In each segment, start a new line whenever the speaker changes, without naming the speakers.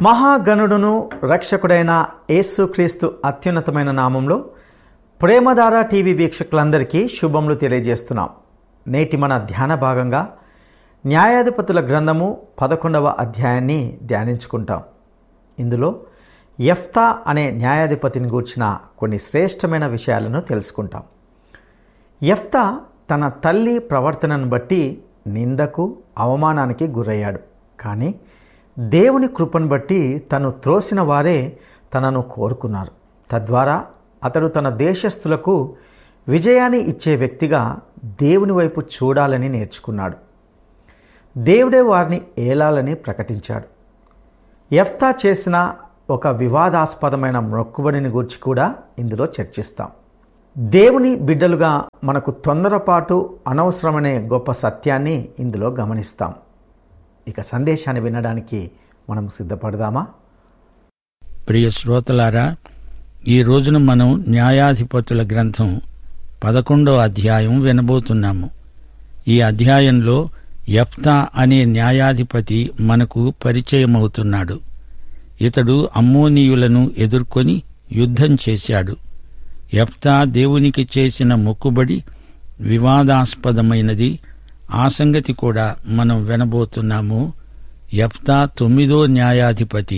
మహాగణుడును రక్షకుడైన యేసుక్రీస్తు అత్యున్నతమైన నామంలో ప్రేమధార టీవీ వీక్షకులందరికీ శుభములు తెలియజేస్తున్నాం నేటి మన ధ్యాన భాగంగా న్యాయాధిపతుల గ్రంథము పదకొండవ అధ్యాయాన్ని ధ్యానించుకుంటాం ఇందులో ఎఫ్తా అనే న్యాయాధిపతిని గూర్చిన కొన్ని శ్రేష్టమైన విషయాలను తెలుసుకుంటాం ఎఫ్తా తన తల్లి ప్రవర్తనను బట్టి నిందకు అవమానానికి గురయ్యాడు కానీ దేవుని కృపను బట్టి తను త్రోసిన వారే తనను కోరుకున్నారు తద్వారా అతడు తన దేశస్థులకు విజయాన్ని ఇచ్చే వ్యక్తిగా దేవుని వైపు చూడాలని నేర్చుకున్నాడు దేవుడే వారిని ఏలాలని ప్రకటించాడు ఎఫ్తా చేసిన ఒక వివాదాస్పదమైన మొక్కుబడిని గురించి కూడా ఇందులో చర్చిస్తాం దేవుని బిడ్డలుగా మనకు తొందరపాటు అనవసరమనే గొప్ప సత్యాన్ని ఇందులో గమనిస్తాం ఇక సందేశాన్ని వినడానికి మనం సిద్ధపడదామా
ప్రియ శ్రోతలారా ఈ రోజున మనం న్యాయాధిపతుల గ్రంథం పదకొండో అధ్యాయం వినబోతున్నాము ఈ అధ్యాయంలో యఫ్తా అనే న్యాయాధిపతి మనకు పరిచయమవుతున్నాడు ఇతడు అమ్మోనీయులను ఎదుర్కొని యుద్ధం చేశాడు యఫ్తా దేవునికి చేసిన మొక్కుబడి వివాదాస్పదమైనది ఆ సంగతి కూడా మనం వినబోతున్నాము యఫ్తా తొమ్మిదో న్యాయాధిపతి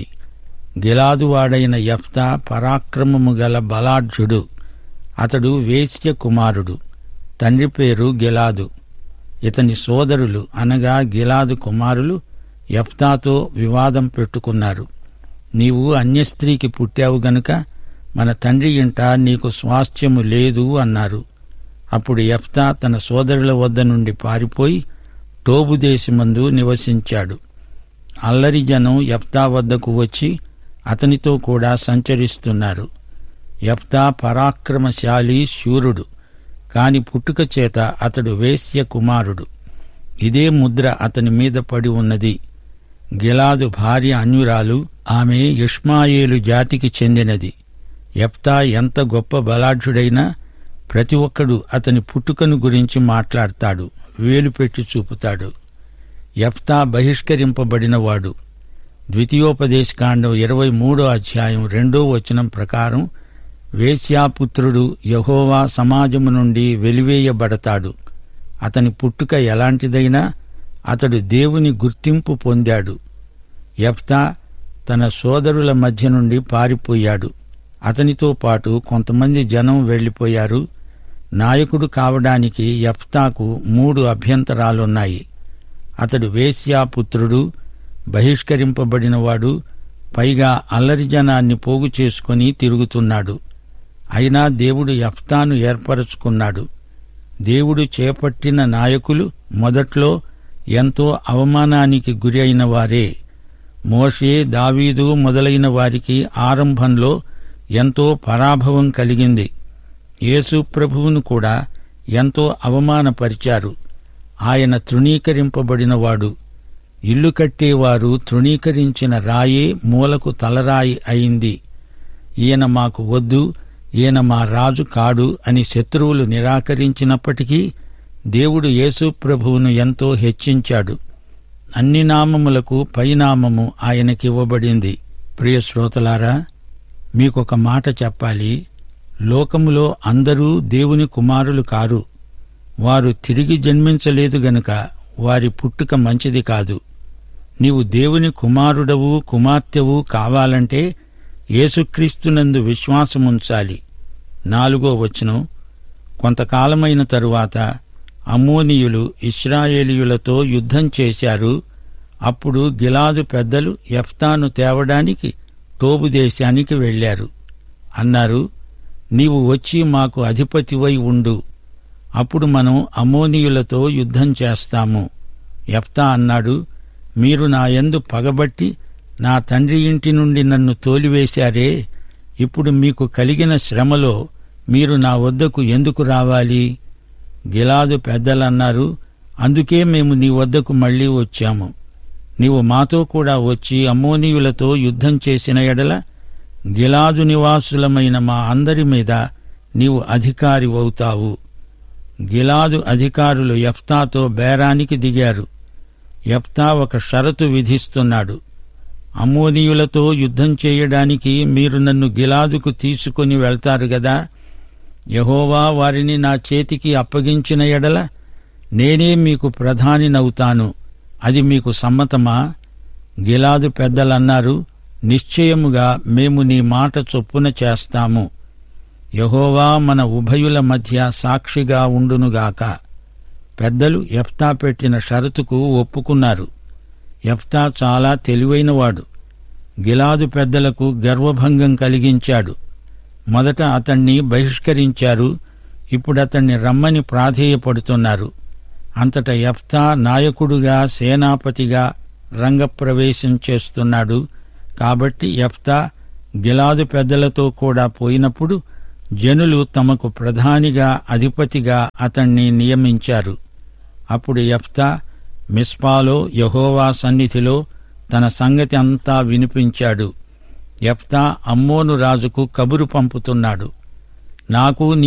గిలాదువాడైన యఫ్తా పరాక్రమము గల బలాఢ్యుడు అతడు వేశ్య కుమారుడు తండ్రి పేరు గిలాదు ఇతని సోదరులు అనగా గిలాదు కుమారులు యఫ్తాతో వివాదం పెట్టుకున్నారు నీవు అన్యస్త్రీకి పుట్టావు గనుక మన తండ్రి ఇంట నీకు స్వాస్థ్యము లేదు అన్నారు అప్పుడు యఫ్తా తన సోదరుల వద్ద నుండి పారిపోయి టోబు దేశమందు నివసించాడు అల్లరి జనం యఫ్తా వద్దకు వచ్చి అతనితో కూడా సంచరిస్తున్నారు యఫ్తా పరాక్రమశాలి శూరుడు కాని పుట్టుక చేత అతడు వేశ్య కుమారుడు ఇదే ముద్ర అతని మీద పడి ఉన్నది గిలాదు భార్య అన్యురాలు ఆమె ఇష్మాయేలు జాతికి చెందినది యప్తా ఎంత గొప్ప బలాఢ్యుడైనా ప్రతి ఒక్కడు అతని పుట్టుకను గురించి మాట్లాడతాడు వేలు పెట్టి చూపుతాడు యప్తా బహిష్కరింపబడినవాడు ద్వితీయోపదేశకాండం ఇరవై మూడో అధ్యాయం రెండో వచనం ప్రకారం వేశ్యాపుత్రుడు యహోవా సమాజము నుండి వెలివేయబడతాడు అతని పుట్టుక ఎలాంటిదైనా అతడు దేవుని గుర్తింపు పొందాడు యప్తా తన సోదరుల మధ్య నుండి పారిపోయాడు అతనితో పాటు కొంతమంది జనం వెళ్లిపోయారు నాయకుడు కావడానికి యఫ్తాకు మూడు అభ్యంతరాలున్నాయి అతడు వేశ్యాపుత్రుడు బహిష్కరింపబడినవాడు పైగా అల్లరి జనాన్ని పోగు చేసుకుని తిరుగుతున్నాడు అయినా దేవుడు యఫ్తాను ఏర్పరచుకున్నాడు దేవుడు చేపట్టిన నాయకులు మొదట్లో ఎంతో అవమానానికి గురి అయిన వారే మోషే దావీదు మొదలైన వారికి ఆరంభంలో ఎంతో పరాభవం కలిగింది యేసు ప్రభువును కూడా ఎంతో అవమానపరిచారు ఆయన తృణీకరింపబడినవాడు ఇల్లు కట్టేవారు తృణీకరించిన రాయే మూలకు తలరాయి అయింది ఈయన మాకు వద్దు ఈయన మా రాజు కాడు అని శత్రువులు నిరాకరించినప్పటికీ దేవుడు యేసు ప్రభువును ఎంతో హెచ్చించాడు అన్ని నామములకు పైనామము ఆయనకివ్వబడింది ప్రియ శ్రోతలారా మీకొక మాట చెప్పాలి లోకములో అందరూ దేవుని కుమారులు కారు వారు తిరిగి జన్మించలేదు గనుక వారి పుట్టుక మంచిది కాదు నీవు దేవుని కుమారుడవు కుమార్తెవు కావాలంటే యేసుక్రీస్తునందు విశ్వాసముంచాలి నాలుగో వచనం కొంతకాలమైన తరువాత అమ్మోనీయులు ఇస్రాయేలీయులతో యుద్ధం చేశారు అప్పుడు గిలాదు పెద్దలు ఎఫ్తాను తేవడానికి టోబు దేశానికి వెళ్లారు అన్నారు నీవు వచ్చి మాకు అధిపతివై ఉండు అప్పుడు మనం అమోనీయులతో యుద్ధం చేస్తాము ఎఫ్తా అన్నాడు మీరు నా యందు పగబట్టి నా తండ్రి ఇంటి నుండి నన్ను తోలివేశారే ఇప్పుడు మీకు కలిగిన శ్రమలో మీరు నా వద్దకు ఎందుకు రావాలి గిలాదు పెద్దలన్నారు అందుకే మేము నీ వద్దకు మళ్లీ వచ్చాము నీవు మాతో కూడా వచ్చి అమ్మోనీయులతో యుద్ధం చేసిన ఎడల గిలాదు నివాసులమైన మా అందరి మీద నీవు అధికారి అవుతావు గిలాదు అధికారులు యఫ్తాతో బేరానికి దిగారు యఫ్తా ఒక షరతు విధిస్తున్నాడు అమ్మోనీయులతో యుద్ధం చేయడానికి మీరు నన్ను గిలాదుకు తీసుకుని వెళ్తారు గదా యహోవా వారిని నా చేతికి అప్పగించిన ఎడల నేనే మీకు ప్రధానినవుతాను అది మీకు సమ్మతమా గిలాదు పెద్దలన్నారు నిశ్చయముగా మేము నీ మాట చొప్పున చేస్తాము యహోవా మన ఉభయుల మధ్య సాక్షిగా ఉండునుగాక పెద్దలు ఎఫ్తా పెట్టిన షరతుకు ఒప్పుకున్నారు ఎఫ్తా చాలా తెలివైనవాడు గిలాదు పెద్దలకు గర్వభంగం కలిగించాడు మొదట అతణ్ణి బహిష్కరించారు ఇప్పుడతణ్ణి రమ్మని ప్రాధేయపడుతున్నారు అంతట ఎఫ్తా నాయకుడుగా సేనాపతిగా రంగప్రవేశం చేస్తున్నాడు కాబట్టి ఎఫ్తా గిలాదు పెద్దలతో కూడా పోయినప్పుడు జనులు తమకు ప్రధానిగా అధిపతిగా అతణ్ణి నియమించారు అప్పుడు ఎఫ్తా మిస్పాలో యహోవా సన్నిధిలో తన సంగతి అంతా వినిపించాడు ఎఫ్తా అమ్మోను రాజుకు కబురు పంపుతున్నాడు నాకు